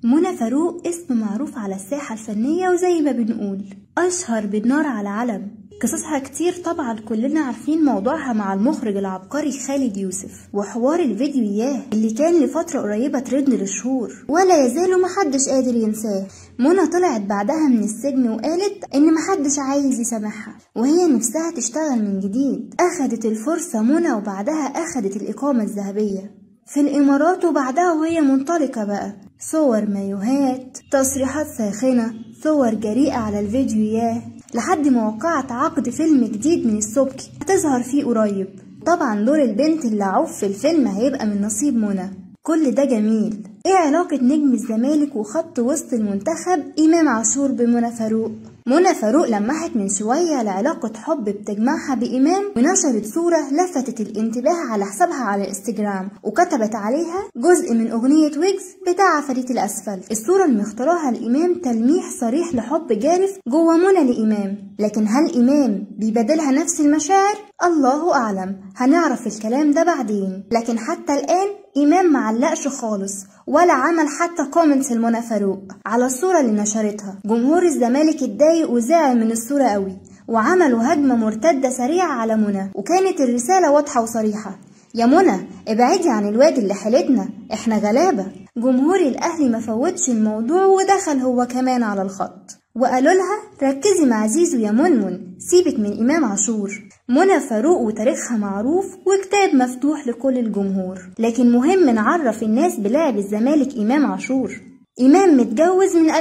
منى فاروق اسم معروف على الساحة الفنية وزي ما بنقول أشهر بالنار على علم قصصها كتير طبعا كلنا عارفين موضوعها مع المخرج العبقري خالد يوسف وحوار الفيديو اياه اللي كان لفترة قريبة ترند لشهور ولا يزال محدش قادر ينساه منى طلعت بعدها من السجن وقالت ان محدش عايز يسامحها وهي نفسها تشتغل من جديد اخدت الفرصة منى وبعدها اخدت الاقامة الذهبية في الإمارات وبعدها وهي منطلقة بقى صور مايوهات تصريحات ساخنة صور جريئة على الفيديوهات لحد ما وقعت عقد فيلم جديد من السبكي هتظهر فيه قريب طبعا دور البنت اللي عوف في الفيلم هيبقى من نصيب منى كل ده جميل ايه علاقة نجم الزمالك وخط وسط المنتخب إمام عاشور بمنى فاروق منى فاروق لمحت من شوية لعلاقة حب بتجمعها بإمام ونشرت صورة لفتت الانتباه على حسابها على الانستجرام وكتبت عليها جزء من أغنية ويجز بتاع عفاريت الأسفل الصورة اللي مختارها الإمام تلميح صريح لحب جارف جوه منى لإمام لكن هل إمام بيبادلها نفس المشاعر؟ الله أعلم هنعرف الكلام ده بعدين لكن حتى الآن إمام معلقش خالص ولا عمل حتى كومنتس لمنى فاروق على الصورة اللي نشرتها جمهور الزمالك اتضايق وزعل من الصورة قوي وعملوا هجمة مرتدة سريعة على منى وكانت الرسالة واضحة وصريحة يا منى ابعدي عن الواد اللي حالتنا احنا غلابة جمهور الأهلي ما فوتش الموضوع ودخل هو كمان على الخط وقالوا لها ركزي مع زيزو يا منمن سيبك من إمام عاشور منى فاروق وتاريخها معروف وكتاب مفتوح لكل الجمهور لكن مهم نعرف الناس بلاعب الزمالك إمام عاشور إمام متجوز من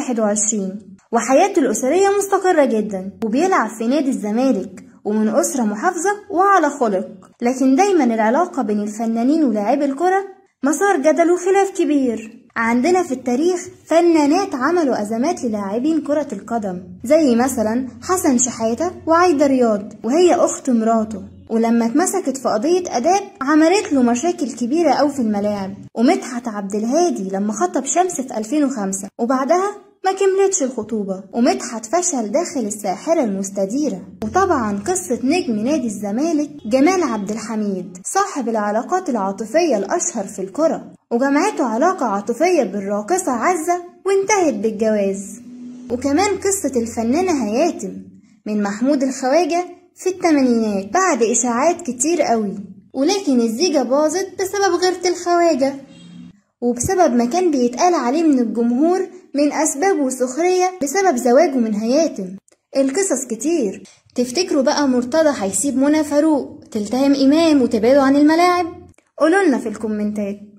2021 وحياته الأسرية مستقرة جدا وبيلعب في نادي الزمالك ومن أسرة محافظة وعلى خلق لكن دايما العلاقة بين الفنانين ولاعبي الكرة مسار جدل وخلاف كبير عندنا في التاريخ فنانات عملوا أزمات للاعبين كرة القدم زي مثلا حسن شحاتة وعايدة رياض وهي أخت مراته ولما اتمسكت في قضية أداب عملت له مشاكل كبيرة أوي في الملاعب ومدحت عبد الهادي لما خطب شمس في 2005 وبعدها ما كملتش الخطوبة ومدحت فشل داخل الساحرة المستديرة وطبعا قصة نجم نادي الزمالك جمال عبد الحميد صاحب العلاقات العاطفية الأشهر في الكرة وجمعته علاقة عاطفية بالراقصة عزة وانتهت بالجواز وكمان قصة الفنانة هياتم من محمود الخواجة في التمانينات بعد إشاعات كتير قوي ولكن الزيجة باظت بسبب غيرة الخواجة وبسبب ما كان بيتقال عليه من الجمهور من أسباب وسخرية بسبب زواجه من هياتم القصص كتير تفتكروا بقى مرتضى هيسيب منى فاروق تلتهم إمام وتبعدوا عن الملاعب قولولنا في الكومنتات